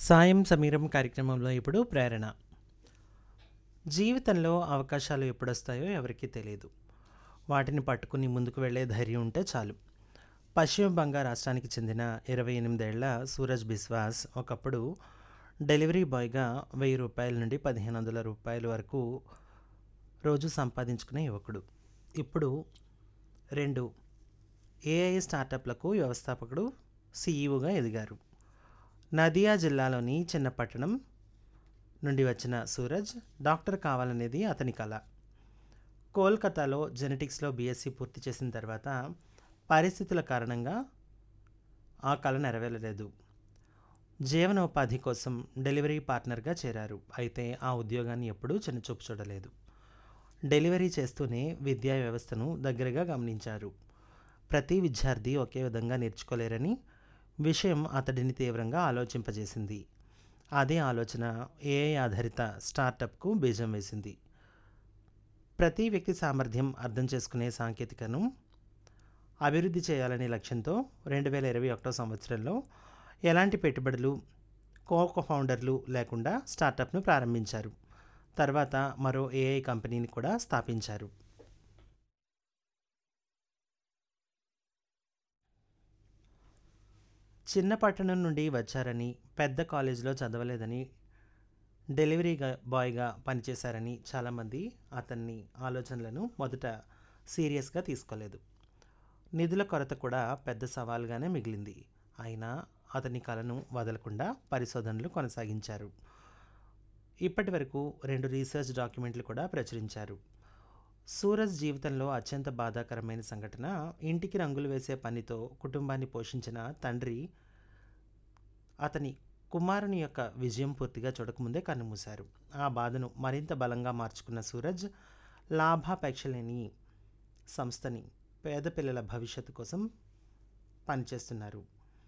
సాయం సమీరం కార్యక్రమంలో ఇప్పుడు ప్రేరణ జీవితంలో అవకాశాలు ఎప్పుడొస్తాయో ఎవరికీ తెలియదు వాటిని పట్టుకుని ముందుకు వెళ్ళే ధైర్యం ఉంటే చాలు పశ్చిమ బంగా రాష్ట్రానికి చెందిన ఇరవై ఎనిమిదేళ్ల సూరజ్ బిస్వాస్ ఒకప్పుడు డెలివరీ బాయ్గా వెయ్యి రూపాయల నుండి పదిహేను వందల రూపాయల వరకు రోజు సంపాదించుకునే యువకుడు ఇప్పుడు రెండు ఏఐ స్టార్టప్లకు వ్యవస్థాపకుడు సీఈఓగా ఎదిగారు నదియా జిల్లాలోని చిన్న పట్టణం నుండి వచ్చిన సూరజ్ డాక్టర్ కావాలనేది అతని కళ కోల్కతాలో జెనెటిక్స్లో బీఎస్సీ పూర్తి చేసిన తర్వాత పరిస్థితుల కారణంగా ఆ కళ నెరవేరలేదు జీవనోపాధి కోసం డెలివరీ పార్ట్నర్గా చేరారు అయితే ఆ ఉద్యోగాన్ని ఎప్పుడూ చిన్నచూపు చూడలేదు డెలివరీ చేస్తూనే విద్యా వ్యవస్థను దగ్గరగా గమనించారు ప్రతి విద్యార్థి ఒకే విధంగా నేర్చుకోలేరని విషయం అతడిని తీవ్రంగా ఆలోచింపజేసింది అదే ఆలోచన ఏఐ ఆధారిత స్టార్టప్కు బీజం వేసింది ప్రతి వ్యక్తి సామర్థ్యం అర్థం చేసుకునే సాంకేతికను అభివృద్ధి చేయాలనే లక్ష్యంతో రెండు వేల ఇరవై ఒకటో సంవత్సరంలో ఎలాంటి పెట్టుబడులు కో ఫౌండర్లు లేకుండా స్టార్టప్ను ప్రారంభించారు తర్వాత మరో ఏఐ కంపెనీని కూడా స్థాపించారు చిన్న పట్టణం నుండి వచ్చారని పెద్ద కాలేజీలో చదవలేదని డెలివరీ గా- బాయ్గా పనిచేశారని చాలామంది అతన్ని ఆలోచనలను మొదట సీరియస్గా తీసుకోలేదు నిధుల కొరత కూడా పెద్ద సవాల్గానే మిగిలింది అయినా అతని కళను వదలకుండా పరిశోధనలు కొనసాగించారు ఇప్పటి వరకు రెండు రీసెర్చ్ డాక్యుమెంట్లు కూడా ప్రచురించారు సూరజ్ జీవితంలో అత్యంత బాధాకరమైన సంఘటన ఇంటికి రంగులు వేసే పనితో కుటుంబాన్ని పోషించిన తండ్రి అతని కుమారుని యొక్క విజయం పూర్తిగా చూడకముందే కన్నుమూశారు ఆ బాధను మరింత బలంగా మార్చుకున్న సూరజ్ లాభాపేక్ష లేని సంస్థని పేద పిల్లల భవిష్యత్తు కోసం పనిచేస్తున్నారు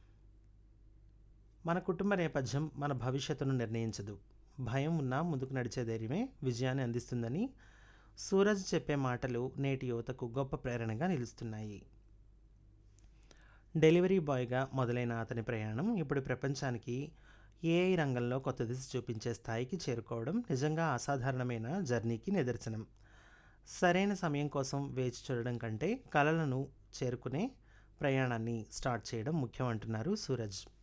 మన కుటుంబ నేపథ్యం మన భవిష్యత్తును నిర్ణయించదు భయం ఉన్నా ముందుకు నడిచే ధైర్యమే విజయాన్ని అందిస్తుందని సూరజ్ చెప్పే మాటలు నేటి యువతకు గొప్ప ప్రేరణగా నిలుస్తున్నాయి డెలివరీ బాయ్గా మొదలైన అతని ప్రయాణం ఇప్పుడు ప్రపంచానికి ఏఐ రంగంలో కొత్త దిశ చూపించే స్థాయికి చేరుకోవడం నిజంగా అసాధారణమైన జర్నీకి నిదర్శనం సరైన సమయం కోసం వేచి చూడడం కంటే కలలను చేరుకునే ప్రయాణాన్ని స్టార్ట్ చేయడం ముఖ్యం అంటున్నారు సూరజ్